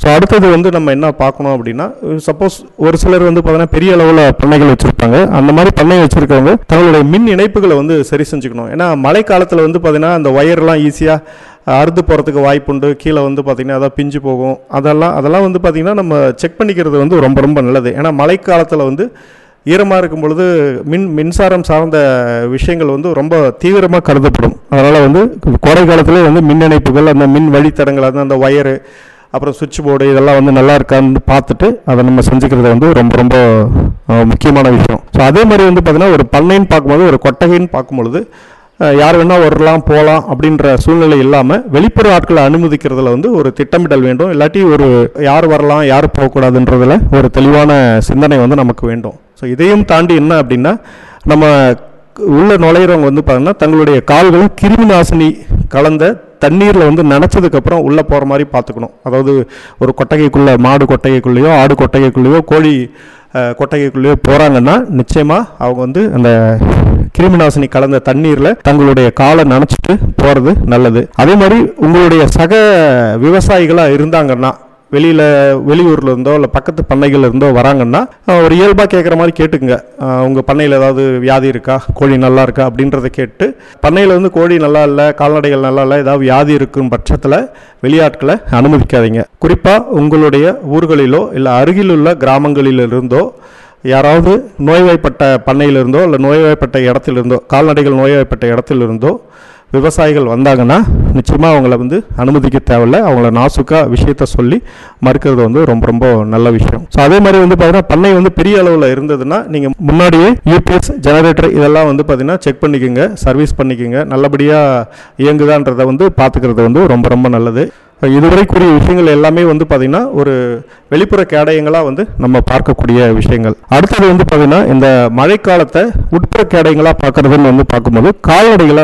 so அடுத்தது வந்து நம்ம என்ன பார்க்கணும் அப்படின்னா சப்போஸ் ஒரு சிலர் வந்து பார்த்தீங்கன்னா பெரிய அளவில் பண்ணைகள் வச்சுருப்பாங்க அந்த மாதிரி பண்ணை வச்சுருக்கவங்க தங்களுடைய மின் இணைப்புகளை வந்து சரி செஞ்சுக்கணும் ஏன்னா மழை காலத்தில் வந்து பார்த்தீங்கன்னா அந்த ஒயர்லாம் ஈஸியாக அறுந்து போகிறதுக்கு வாய்ப்புண்டு கீழே வந்து பார்த்திங்கன்னா அதான் பிஞ்சு போகும் அதெல்லாம் அதெல்லாம் வந்து பார்த்திங்கன்னா நம்ம செக் பண்ணிக்கிறது வந்து ரொம்ப ரொம்ப நல்லது ஏன்னா மழை காலத்தில் வந்து ஈரமாக இருக்கும் பொழுது மின் மின்சாரம் சார்ந்த விஷயங்கள் வந்து ரொம்ப தீவிரமாக கருதப்படும் அதனால் வந்து கோடை காலத்திலே வந்து மின் இணைப்புகள் அந்த மின் வழித்தடங்கள் அந்த அந்த ஒயரு அப்புறம் சுவிட்ச் போர்டு இதெல்லாம் வந்து நல்லா இருக்கான்னு பார்த்துட்டு அதை நம்ம செஞ்சுக்கிறது வந்து ரொம்ப ரொம்ப அஹ், முக்கியமான விஷயம் ஸோ அதே மாதிரி வந்து பார்த்திங்கன்னா ஒரு பண்ணைன்னு பார்க்கும்போது ஒரு கொட்டகைன்னு பார்க்கும்பொழுது அஹ், யார் வேணால் வரலாம் போகலாம் அப்படின்ற சூழ்நிலை இல்லாமல் வெளிப்புற ஆட்களை அனுமதிக்கிறதுல வந்து ஒரு திட்டமிடல் வேண்டும் இல்லாட்டி ஒரு யார் வரலாம் யார் போகக்கூடாதுன்றதுல ஒரு தெளிவான சிந்தனை வந்து நமக்கு வேண்டும் ஸோ இதையும் தாண்டி என்ன அப்படின்னா நம்ம உள்ள நுழையிறவங்க வந்து பார்த்தீங்கன்னா தங்களுடைய கால்களை கிருமி நாசினி கலந்த தண்ணீரில் வந்து நனைச்சதுக்கப்புறம் உள்ளே போகிற மாதிரி பார்த்துக்கணும் அதாவது ஒரு கொட்டகைக்குள்ளே மாடு கொட்டகைக்குள்ளேயோ ஆடு கொட்டகைக்குள்ளேயோ கோழி அஹ், கொட்டகைக்குள்ளேயோ போகிறாங்கன்னா நிச்சயமாக அவங்க வந்து அந்த கிருமி நாசினி கலந்த தண்ணீரில் தங்களுடைய காலை நனைச்சிட்டு போகிறது நல்லது அதே மாதிரி உங்களுடைய சக விவசாயிகளாக இருந்தாங்கன்னா வெளியில் வெளியூர்ல இருந்தோ இல்லை பக்கத்து பண்ணைகள்ல இருந்தோ வராங்கன்னா அஹ், ஒரு இயல்பாக கேட்குற மாதிரி கேட்டுக்குங்க அஹ், உங்க பண்ணையில் ஏதாவது வியாதி இருக்கா கோழி நல்லா இருக்கா அப்படின்றத கேட்டு பண்ணையில் வந்து கோழி நல்லா இல்லை கால்நடைகள் நல்லா இல்லை ஏதாவது வியாதி இருக்கும் பட்சத்தில் வெளியாட்களை அனுமதிக்காதீங்க குறிப்பாக உங்களுடைய ஊர்களிலோ இல்லை அருகிலுள்ள கிராமங்களிலிருந்தோ யாராவது நோய்வாய்ப்பட்ட பண்ணையிலிருந்தோ இல்லை நோய்வாய்ப்பட்ட இடத்திலிருந்தோ கால்நடைகள் நோய்வாய்ப்பட்ட இடத்திலிருந்தோ விவசாயிகள் வந்தாங்கன்னா நிச்சயமாக அவங்கள வந்து அனுமதிக்க தேவையில்ல அவங்கள நாசுக்கா விஷயத்த சொல்லி மறுக்கிறது வந்து ரொம்ப ரொம்ப நல்ல விஷயம் ஸோ அதே மாதிரி வந்து பார்த்தீங்கன்னா பண்ணை வந்து பெரிய அளவில் இருந்ததுன்னா நீங்கள் முன்னாடியே யூபிஎஸ் ஜெனரேட்டர் இதெல்லாம் வந்து பார்த்தீங்கன்னா செக் பண்ணிக்கோங்க சர்வீஸ் பண்ணிக்கோங்க நல்லபடியாக இயங்குதான்றதை வந்து பார்த்துக்கிறது வந்து ரொம்ப ரொம்ப நல்லது இதுவரை கூறிய விஷயங்கள் எல்லாமே வந்து பார்த்தீங்கன்னா ஒரு வெளிப்புற கேடயங்களாக வந்து நம்ம பார்க்கக்கூடிய விஷயங்கள் அடுத்தது வந்து பார்த்தீங்கன்னா இந்த மழைக்காலத்தை உட்புற கேடயங்களாக பார்க்கறதுன்னு வந்து பார்க்கும்போது கால்நடைகளை